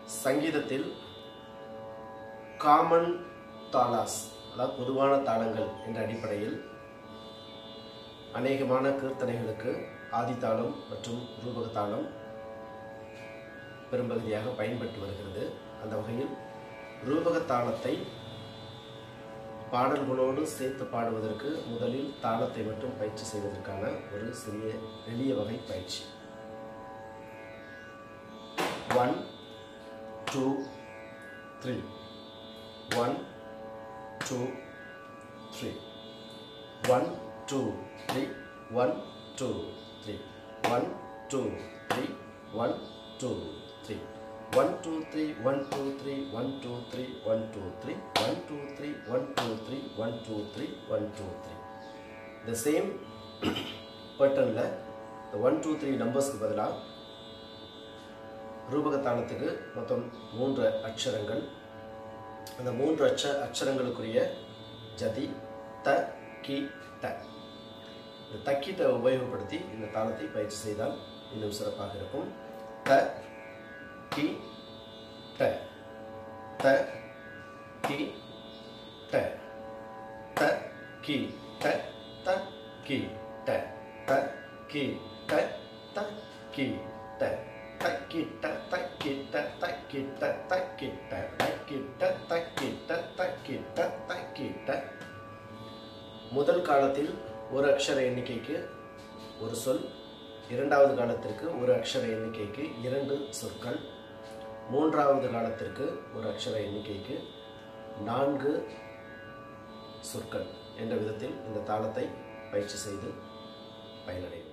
சங்கீதத்தில் காமன் தாலாஸ் அதாவது பொதுவான தாளங்கள் என்ற அடிப்படையில் அநேகமான கீர்த்தனைகளுக்கு ஆதித்தாளம் மற்றும் ரூபக தாளம் பெரும்பகுதியாக பயன்பட்டு வருகிறது அந்த வகையில் ரூபக தாளத்தை பாடல்களோடு சேர்த்து பாடுவதற்கு முதலில் தாளத்தை மட்டும் பயிற்சி செய்வதற்கான ஒரு சிறிய எளிய வகை பயிற்சி one two three one two three one two three one two three one two three one two three one two three one two three one two three one two three one two three one two three one two three one two three இந்த same பேட்டர்னில் இந்த one two three நம்பர்ஸ்க்கு பதிலாக ரூபகத்தாளத்துக்கு மொத்தம் மூன்று அக்ஷரங்கள் அந்த மூன்று அச்ச அக்ஷரங்களுக்குரிய ஜதி த கி ட இந்த தக்கிட்ட உபயோகப்படுத்தி இந்த தாளத்தை பயிற்சி செய்தால் இன்னும் சிறப்பாக இருக்கும் த கி ட த கி ட த கி ட த கி ட த கி ட த கி ட தக்கிட்ட தக்கிட்ட தக்கிட்ட தக்கிட்ட தக்கிட்ட தக்கிட்ட தக்கிட்ட தக்கிட்ட முதல் காலத்தில் ஒரு அக்ஷர எண்ணிக்கைக்கு ஒரு சொல் இரண்டாவது காலத்திற்கு ஒரு அக்ஷர எண்ணிக்கைக்கு இரண்டு சொற்கள் மூன்றாவது காலத்திற்கு ஒரு அக்ஷர எண்ணிக்கைக்கு நான்கு சொற்கள் என்ற விதத்தில் இந்த தாளத்தை பயிற்சி செய்து பயனடையும்